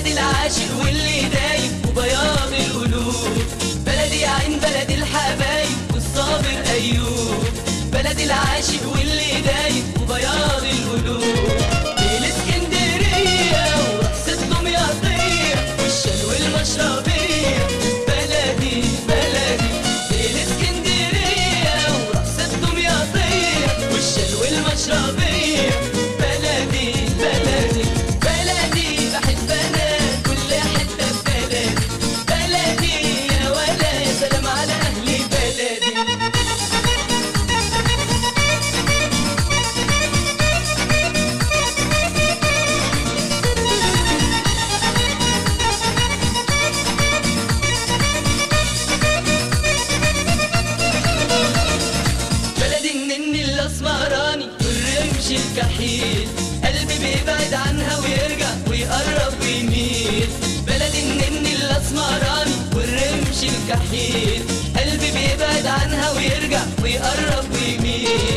بلد العاشق واللي دايب وبياض القلوب بلدي يا عين بلد الحبايب والصابر ايوب بلد العاشق واللي دايب وبياض القلوب الاسكندريه ورقص الدمياطيه والشلو المشربيه بلدي بلدي الاسكندريه ورقص الدمياطيه والشلو المشربيه بلدي بلدي بلدي بحب انا كل حته في بلدي بلدي يا ولا يا سلام على اهل بلدي بلد النن الاسمراني والرمش الكحيل قلبي بيبعد عنها ويرجع ويقرب ويميل بلد النن الاسمراني والرمش الكحيل قلبي بيبعد عنها ويرجع ويقرب ويميل